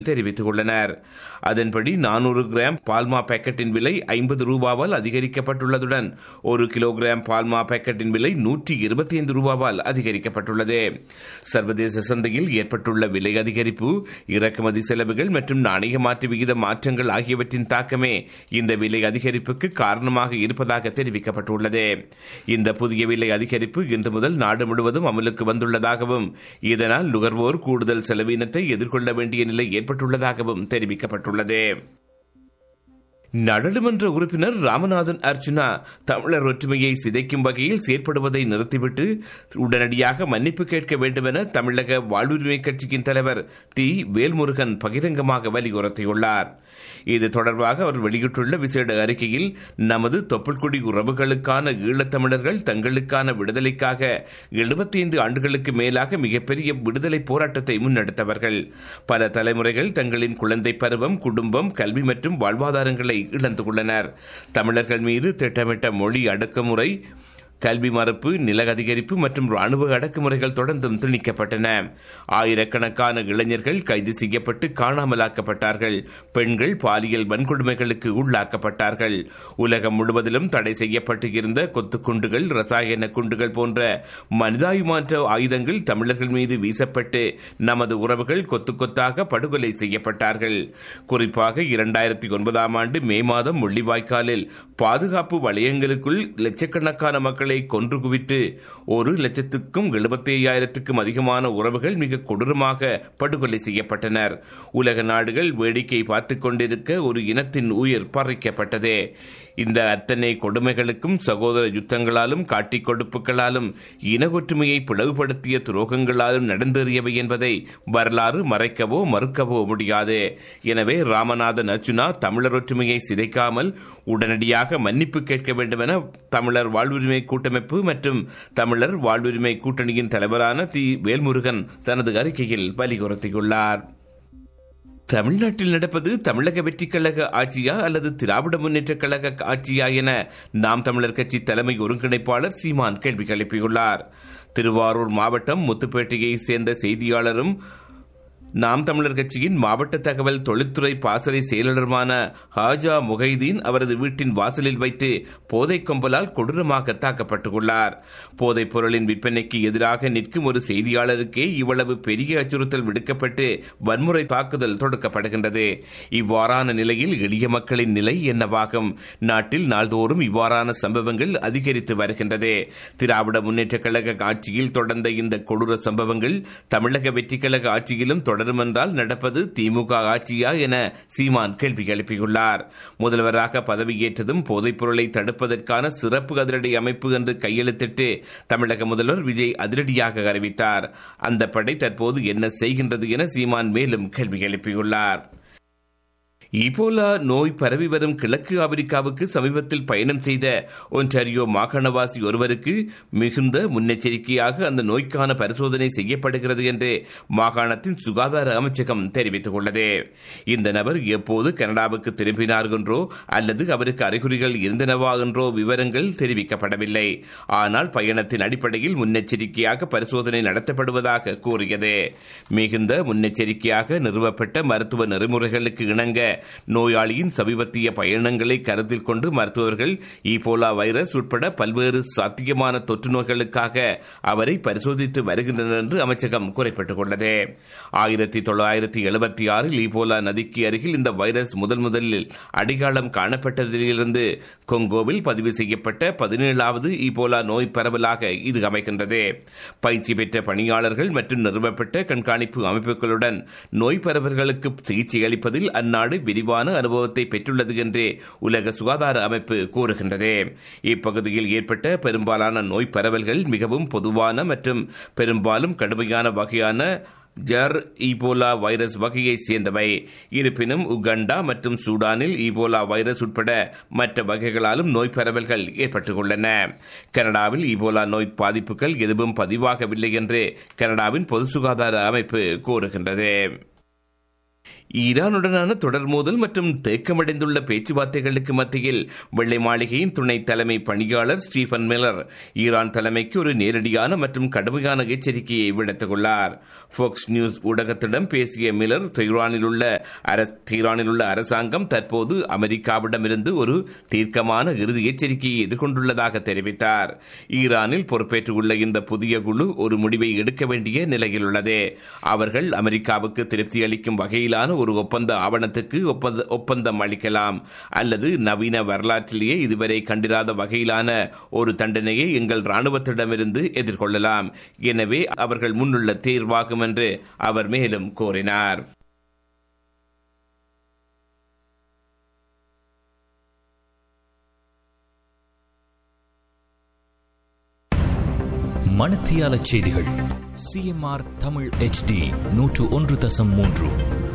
தெரிவித்துள்ளனர் அதன்படி நானூறு கிராம் பால்மா பாக்கெட்டின் விலை ஐம்பது ரூபாவால் அதிகரிக்கப்பட்டுள்ளதுடன் ஒரு கிலோகிராம் பால்மா பாக்கெட்டின் விலை நூற்றி இருபத்தி ஐந்து ரூபாவால் அதிகரிக்கப்பட்டுள்ளது சர்வதேச சந்தையில் ஏற்பட்டுள்ள விலை அதிகரிப்பு இறக்குமதி செலவுகள் மற்றும் நாணய மாற்று விகித மாற்றங்கள் ஆகியவற்றின் தாக்கமே இந்த விலை அதிகரிப்புக்கு காரணமாக இருப்பதாக தெரிவிக்கப்பட்டுள்ளது இந்த புதிய விலை அதிகரிப்பு இன்று முதல் நாடு முழுவதும் அமலுக்கு வந்துள்ளதாகவும் இதனால் நுகர்வோர் கூடுதல் செலவினத்தை எதிர்கொள்ள வேண்டிய நிலை ஏற்பட்டுள்ளதாகவும் தெரிவிக்கப்பட்டுள்ளது நாடாளுமன்ற உறுப்பினர் ராமநாதன் அர்ச்சுனா தமிழர் ஒற்றுமையை சிதைக்கும் வகையில் செயற்படுவதை நிறுத்திவிட்டு உடனடியாக மன்னிப்பு கேட்க வேண்டும் என தமிழக வாழ்வுரிமை கட்சியின் தலைவர் டி வேல்முருகன் பகிரங்கமாக வலியுறுத்தியுள்ளார் இது தொடர்பாக அவர் வெளியிட்டுள்ள விசேட அறிக்கையில் நமது தொப்புள்குடி உறவுகளுக்கான ஈழத்தமிழர்கள் தங்களுக்கான விடுதலைக்காக எழுபத்தைந்து ஆண்டுகளுக்கு மேலாக மிகப்பெரிய விடுதலை போராட்டத்தை முன்னெடுத்தவர்கள் பல தலைமுறைகள் தங்களின் குழந்தை பருவம் குடும்பம் கல்வி மற்றும் வாழ்வாதாரங்களை இழந்துள்ளனர் தமிழர்கள் மீது திட்டமிட்ட மொழி அடக்குமுறை கல்வி மறுப்பு நில அதிகரிப்பு மற்றும் ராணுவ அடக்குமுறைகள் தொடர்ந்தும் திணிக்கப்பட்டன ஆயிரக்கணக்கான இளைஞர்கள் கைது செய்யப்பட்டு காணாமலாக்கப்பட்டார்கள் பெண்கள் பாலியல் வன்கொடுமைகளுக்கு உள்ளாக்கப்பட்டார்கள் உலகம் முழுவதிலும் தடை செய்யப்பட்டு இருந்த கொத்துக்குண்டுகள் ரசாயன குண்டுகள் போன்ற மனிதாயுமாற்ற ஆயுதங்கள் தமிழர்கள் மீது வீசப்பட்டு நமது உறவுகள் கொத்து கொத்தாக படுகொலை செய்யப்பட்டார்கள் குறிப்பாக இரண்டாயிரத்தி ஒன்பதாம் ஆண்டு மே மாதம் முள்ளிவாய்க்காலில் பாதுகாப்பு வளையங்களுக்குள் லட்சக்கணக்கான மக்களை கொன்று குவித்து ஒரு லட்சத்துக்கும் எழுபத்தி ஐயாயிரத்துக்கும் அதிகமான உறவுகள் மிக கொடூரமாக படுகொலை செய்யப்பட்டனர் உலக நாடுகள் வேடிக்கை பார்த்துக் கொண்டிருக்க ஒரு இனத்தின் உயிர் பறிக்கப்பட்டது இந்த அத்தனை கொடுமைகளுக்கும் சகோதர யுத்தங்களாலும் காட்டிக் கொடுப்புகளாலும் இனவொற்றுமையை பிளவுபடுத்திய துரோகங்களாலும் நடந்தேறியவை என்பதை வரலாறு மறைக்கவோ மறுக்கவோ முடியாது எனவே ராமநாதன் அர்ச்சுனா தமிழர் ஒற்றுமையை சிதைக்காமல் உடனடியாக மன்னிப்பு கேட்க வேண்டும் என தமிழர் வாழ்வுரிமை கூட்டமைப்பு மற்றும் தமிழர் வாழ்வுரிமை கூட்டணியின் தலைவரான தி வேல்முருகன் தனது அறிக்கையில் வலியுறுத்தியுள்ளார் தமிழ்நாட்டில் நடப்பது தமிழக வெற்றிக் கழக ஆட்சியா அல்லது திராவிட முன்னேற்றக் கழக ஆட்சியா என நாம் தமிழர் கட்சி தலைமை ஒருங்கிணைப்பாளர் சீமான் கேள்வி எழுப்பியுள்ளார் திருவாரூர் மாவட்டம் முத்துப்பேட்டையை சேர்ந்த செய்தியாளரும் நாம் தமிழர் கட்சியின் மாவட்ட தகவல் தொழில்துறை பாசறை செயலாளருமான ஹாஜா முகைதீன் அவரது வீட்டின் வாசலில் வைத்து போதை கொம்பலால் கொடூரமாக தாக்கப்பட்டுள்ளார் போதைப் பொருளின் விற்பனைக்கு எதிராக நிற்கும் ஒரு செய்தியாளருக்கே இவ்வளவு பெரிய அச்சுறுத்தல் விடுக்கப்பட்டு வன்முறை தாக்குதல் தொடுக்கப்படுகின்றது இவ்வாறான நிலையில் எளிய மக்களின் நிலை என்னவாகும் நாட்டில் நாள்தோறும் இவ்வாறான சம்பவங்கள் அதிகரித்து வருகின்றது திராவிட முன்னேற்ற கழக ஆட்சியில் தொடர்ந்த இந்த கொடூர சம்பவங்கள் தமிழக வெற்றிக் கழக ஆட்சியிலும் தொடரும் என்றால் நடப்பது திமுக ஆட்சியா என சீமான் கேள்வி எழுப்பியுள்ளார் முதல்வராக பதவியேற்றதும் போதைப் பொருளை தடுப்பதற்கான சிறப்பு அதிரடி அமைப்பு என்று கையெழுத்திட்டு தமிழக முதல்வர் விஜய் அதிரடியாக அறிவித்தார் அந்த படை தற்போது என்ன செய்கின்றது என சீமான் மேலும் கேள்வி எழுப்பியுள்ளார் இபோலா நோய் பரவி வரும் கிழக்கு ஆப்பிரிக்காவுக்கு சமீபத்தில் பயணம் செய்த ஒன்டாரியோ மாகாணவாசி ஒருவருக்கு மிகுந்த முன்னெச்சரிக்கையாக அந்த நோய்க்கான பரிசோதனை செய்யப்படுகிறது என்று மாகாணத்தின் சுகாதார அமைச்சகம் தெரிவித்துள்ளது இந்த நபர் எப்போது கனடாவுக்கு திரும்பினார் என்றோ அல்லது அவருக்கு அறிகுறிகள் இருந்தனவா என்றோ விவரங்கள் தெரிவிக்கப்படவில்லை ஆனால் பயணத்தின் அடிப்படையில் முன்னெச்சரிக்கையாக பரிசோதனை நடத்தப்படுவதாக கூறியது மிகுந்த முன்னெச்சரிக்கையாக நிறுவப்பட்ட மருத்துவ நெறிமுறைகளுக்கு இணங்க நோயாளியின் சமீபத்திய பயணங்களை கருத்தில் கொண்டு மருத்துவர்கள் ஈபோலா வைரஸ் உட்பட பல்வேறு சாத்தியமான தொற்று நோய்களுக்காக அவரை பரிசோதித்து வருகின்றனர் என்று அமைச்சகம் குறிப்பிட்டுள்ளது ஆயிரத்தி தொள்ளாயிரத்தி எழுபத்தி ஆறில் ஈபோலா நதிக்கு அருகில் இந்த வைரஸ் முதல் முதலில் அடையாளம் காணப்பட்டதிலிருந்து கொங்கோவில் பதிவு செய்யப்பட்ட பதினேழாவது ஈபோலா நோய் பரவலாக இது அமைகின்றது பயிற்சி பெற்ற பணியாளர்கள் மற்றும் நிறுவப்பட்ட கண்காணிப்பு அமைப்புகளுடன் நோய் பரவல்களுக்கு சிகிச்சை அளிப்பதில் அந்நாடு விரிவான அனுபவத்தை பெற்றுள்ளது என்று உலக சுகாதார அமைப்பு கூறுகின்றது இப்பகுதியில் ஏற்பட்ட பெரும்பாலான நோய் பரவல்கள் மிகவும் பொதுவான மற்றும் பெரும்பாலும் கடுமையான வகையான ஜர் ஈபோலா வைரஸ் வகையை சேர்ந்தவை இருப்பினும் உகண்டா மற்றும் சூடானில் ஈபோலா வைரஸ் உட்பட மற்ற வகைகளாலும் நோய் பரவல்கள் ஏற்பட்டுள்ளன கனடாவில் ஈபோலா நோய் பாதிப்புகள் எதுவும் பதிவாகவில்லை என்று கனடாவின் பொது சுகாதார அமைப்பு கூறுகின்றது ஈரானுடனான தொடர் மோதல் மற்றும் தேக்கமடைந்துள்ள பேச்சுவார்த்தைகளுக்கு மத்தியில் வெள்ளை மாளிகையின் துணை தலைமை பணியாளர் ஸ்டீஃபன் மில்லர் ஈரான் தலைமைக்கு ஒரு நேரடியான மற்றும் கடுமையான எச்சரிக்கையை விடுத்துள்ளார் ஃபோக்ஸ் நியூஸ் ஊடகத்திடம் பேசிய மில்லர் தெஹ்ரானில் உள்ள தெஹ்ரானில் உள்ள அரசாங்கம் தற்போது அமெரிக்காவிடமிருந்து ஒரு தீர்க்கமான இறுதி எச்சரிக்கையை எதிர்கொண்டுள்ளதாக தெரிவித்தார் ஈரானில் பொறுப்பேற்றுள்ள இந்த புதிய குழு ஒரு முடிவை எடுக்க வேண்டிய நிலையில் உள்ளது அவர்கள் அமெரிக்காவுக்கு திருப்தி அளிக்கும் வகையிலான ஒரு ஒப்பந்த ஆவணத்துக்கு ஒப்பந்த ஒப்பந்தம் அளிக்கலாம் அல்லது நவீன வரலாற்றிலேயே இதுவரை கண்டிராத வகையிலான ஒரு தண்டனையை எங்கள் ராணுவத்திடமிருந்து எதிர்கொள்ளலாம் எனவே அவர்கள் முன்னுள்ள தேர்வாகும் என்று அவர் மேலும் கூறினார் மணத்தியால செய்திகள் சிஎம்ஆர் தமிழ் ஹெச்டி நூற்று ஒன்று தசம் மூன்று